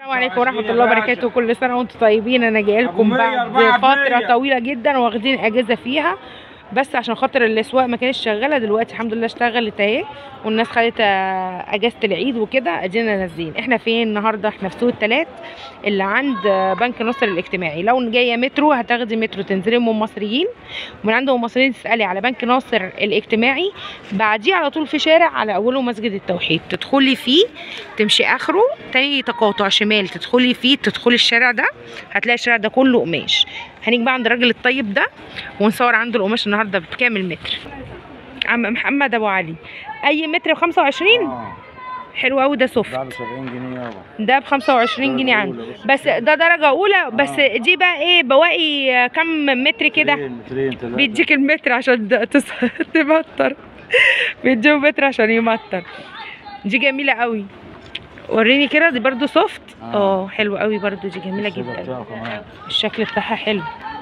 السلام عليكم ورحمة الله وبركاته كل سنة وانتم طيبين انا جايه لكم بعد فترة طويلة جدا واخدين اجازة فيها بس عشان خاطر الاسواق ما كانتش شغالة دلوقتي الحمد لله اشتغلت اهي والناس خدت آه، اجازة العيد وكده ادينا نازلين احنا فين النهاردة احنا في سوق التلات اللي عند آه، بنك نصر الاجتماعي لو جاية مترو هتاخدي مترو تنزلي ام مصريين ومن عند ام مصريين تسألي على بنك ناصر الاجتماعي بعديه على طول في شارع على اوله مسجد التوحيد تدخلي فيه تمشي اخره تاني تقاطع شمال تدخلي فيه تدخلي الشارع ده هتلاقي الشارع ده كله قماش هنيجي بقى عند الراجل الطيب ده ونصور عنده القماش النهارده بكام المتر عم محمد ابو علي اي متر ب 25 اه حلو قوي ده سوفت ده ب 70 جنيه يابا ده ب 25 جنيه درجة عنده أولى بس. بس ده درجه اولى بس آه. دي بقى ايه بواقي كم متر كده مترين مترين ثلاثة بيديك المتر عشان د- تس- تمطر بيديهم متر عشان يمطر دي جميلة قوي وريني كده دي برضو سوفت آه. اه حلو قوي برضو دي جميلة السيدة جدا بتاعه كمان الشكل بتاعها حلو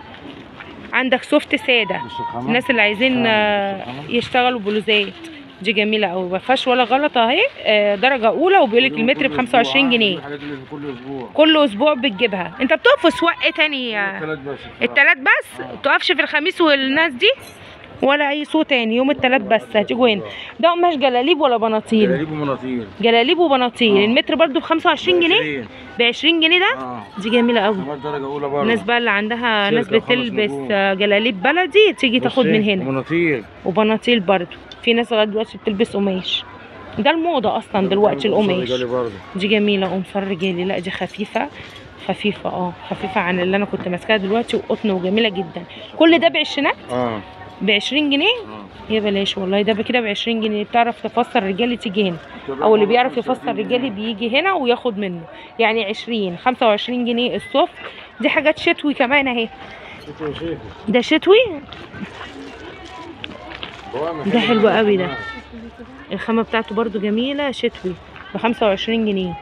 عندك سوفت سادة بص الخامة. الناس اللي عايزين خامة. آه، بص الخامة. يشتغلوا بلوزات دي جميلة قوي ما فيهاش ولا غلط اهي آه، درجة أولى وبيقول لك كل- المتر ب كل 25 أسبوع. جنيه الحاجات اللي كل اسبوع كل أسبوع بتجيبها أنت بتقف في سواق إيه تاني يا- الثلاث بس التلات بس آه. تقفش في الخميس والناس دي ولا اي سوق تاني يوم التلات بس هتيجوا هنا ده قماش جلاليب ولا بناطيل جلاليب ومناطيل جلاليب وبناطيل آه. المتر برضو ب 25 جنيه 20. ب 20 جنيه ده اه دي جميله قوي كمان درجة أولى برضه الناس بقى اللي عندها ناس شركة خمس بتلبس نجوم. آه، جلاليب بلدي تيجي تاخد بصي، من هنا ومناطيل وبناطيل برضو في ناس لغايه دلوقتي بتلبس قماش ده الموضه اصلا دلوقتي القماش رجالي برضه دي جميله قمصان رجالي لا دي خفيفه خفيفه اه خفيفه عن اللي انا كنت ماسكاها دلوقتي وقطن وجميله جدا كل ده بعشرينات اه ب 20 جنيه اه يا بلاش والله ده كده ب 20 جنيه بتعرف تفسر رجالي تيجي هنا او اللي بيعرف يفسر رجالي بيجي هنا وياخد منه يعني 20 25 جنيه الصف دي حاجات شتوي كمان اهي ده شتوي ده حلو قوي ده. الخامه بتاعته برضو جميله شتوي ب 25 جنيه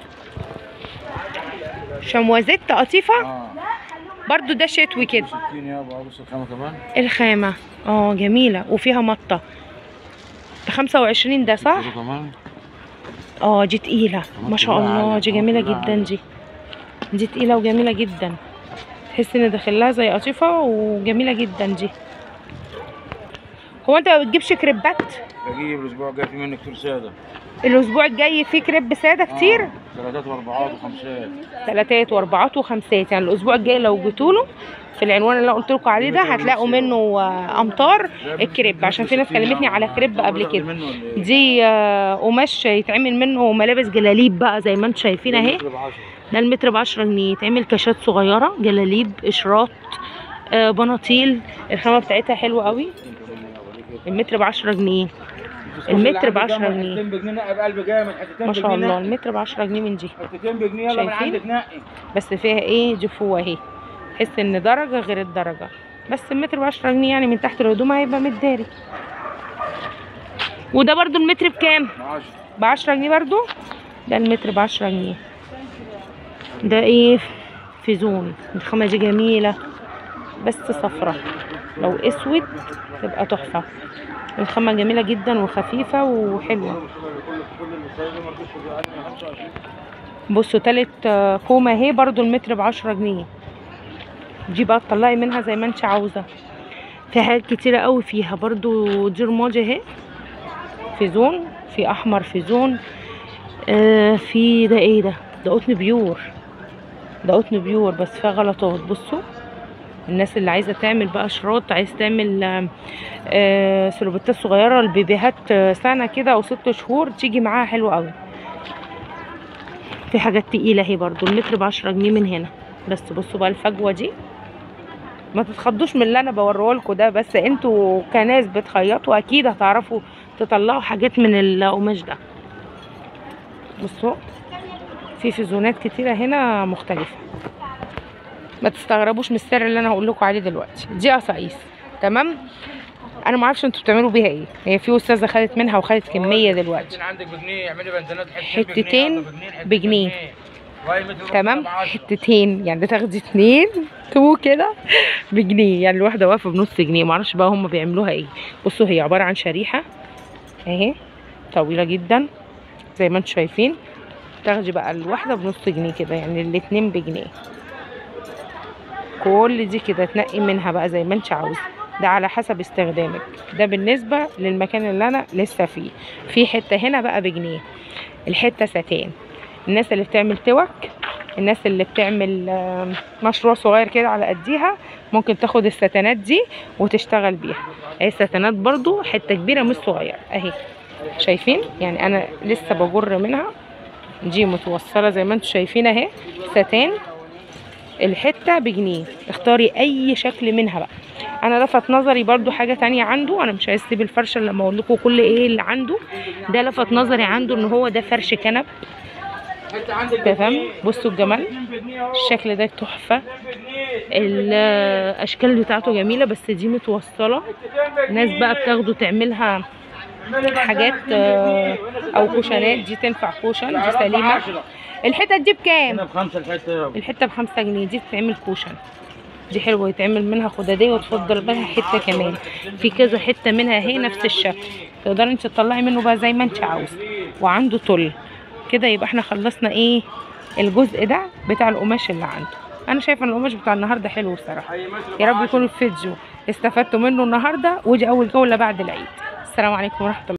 شموازات قطيفه اه برضو ده شتوي كده 60 يابا بص الخامة كمان الخامه اه جميله وفيها مطه ب 25 ده صح كده كمان اه دي تقيلة ما شاء كلها الله عالية، دي كمان جميلة كلها جدا عالية. دي دي تقيلة وجميلة جدا تحس ان داخلها زي قطيفة وجميلة جدا دي هو انت ما بتجيبش كريبات بجيب الأسبوع الجاي في منه كتير سادة الاسبوع الجاي فيه كريب سادة كتير آه، ثلاثات وأربعات وخمسات تلاتات واربعات وخمسات يعني الاسبوع الجاي لو جيتوله في العنوان اللي انا قلت لكم عليه ده هتلاقوا منه آه، امطار الكريب عشان في ناس كلمتني على كريب قبل كده منه ولا إيه؟ دي آه، قماش يتعمل منه ملابس جلاليب بقى زي ما انتم شايفين اهي متر بعشرة. ده المتر ب 10 جنيه يتعمل كاشات صغيره جلاليب اشراط آه بناطيل الخامه بتاعتها حلوه قوي المتر ب 10 جنيه المتر ب 10 جنيه حتتين بجنيه نقي بقلب جامد حتتين ما شاء بجنيه الله نقي. المتر ب 10 جنيه من دي حتتين بجنيه يلا من شايفين؟ عندك نقي بس فيها ايه جفوه اهي تحس ان درجه غير الدرجه بس المتر ب 10 جنيه يعني من تحت الهدوم هيبقى متداري وده برضو المتر بكام بعشرة ب 10 جنيه برضو ده المتر ب 10 جنيه ده ايه في زون الخامة دي جميلة بس صفرة لو اسود تبقى تحفة الخامة جميلة جدا وخفيفة وحلوة بصوا تالت آه، كومة اهي برضو المتر ب 10 جنيه دي بقى تطلعي منها زي ما انت عاوزة في حاجات كتيرة قوي فيها برضو دي رماجة اهي في زون في احمر في زون آه في ده ايه ده ده قطن بيور ده قطن بيور بس فيها غلطات بصوا الناس اللي عايزه تعمل بقى شراط عايز تعمل آه، آه سلوبتات صغيره البيبيهات آه، سنه كده او ست شهور تيجي معاها حلو قوي في حاجات تقيله اهي برضو المتر ب 10 جنيه من هنا بس بصوا بقى الفجوه دي ما تتخضوش من اللي انا بوريه لكم ده بس انتوا كناس بتخيطوا اكيد هتعرفوا تطلعوا حاجات من القماش ده بصوا في فيزونات كتيرة هنا مختلفة ما تستغربوش من السعر اللي انا هقول لكم عليه دلوقتي دي قصايص تمام انا ما اعرفش انتوا بتعملوا بيها ايه هي في استاذه خدت منها وخدت كميه دلوقتي حتتين عندك بجنيه اعملي بنزينات حتتين حتتين بجنيه. وأي متر تمام ربع بعشرة. حتتين يعني تاخدي اتنين تو كده بجنيه يعني الواحده واقفه بنص جنيه معرفش بقى هم بيعملوها ايه بصوا هي عباره عن شريحه اهي طويله جدا زي ما انتم شايفين تاخدي بقى الواحده بنص جنيه كده يعني الاتنين بجنيه كل دي كده تنقي منها بقى زي ما انت عاوزه ده على حسب استخدامك ده بالنسبه للمكان اللي انا لسه فيه في حته هنا بقى بجنيه الحته ستان الناس اللي بتعمل توك الناس اللي بتعمل آم، مشروع صغير كده على قديها ممكن تاخد الستانات دي وتشتغل بيها هي الستانات برضو حته كبيره مش صغيره اهي شايفين يعني انا لسه بجر منها دي متوصله زي ما انتم شايفين اهي ستان الحته بجنيه اختاري اي شكل منها بقى انا لفت نظري برضو حاجه تانية عنده انا مش عايز اسيب الفرشه إلا لما اقول لكم كل ايه اللي عنده ده لفت نظري عنده ان هو ده فرش كنب تمام بصوا الجمال الشكل ده تحفه الاشكال بتاعته جميله بس دي متوصله ناس بقى بتاخده تعملها حاجات آه، او كوشنات دي تنفع كوشن دي سليمه الحتت دي بكام هنا بخمسة الحتة الحته بخمسة جنيه دي تتعمل كوشن دي حلوه يتعمل منها خداديه وتفضل بها حته كمان في كذا حته منها اهي نفس الشكل تقدري انت تطلعي منه بقى زي ما انت عاوزه وعنده طل كده يبقى احنا خلصنا ايه الجزء ده بتاع القماش اللي عنده انا شايفه ان القماش بتاع النهارده حلو بصراحه يا رب يكون الفيديو استفدتوا منه النهارده ودي اول جوله بعد العيد السلام عليكم ورحمه الله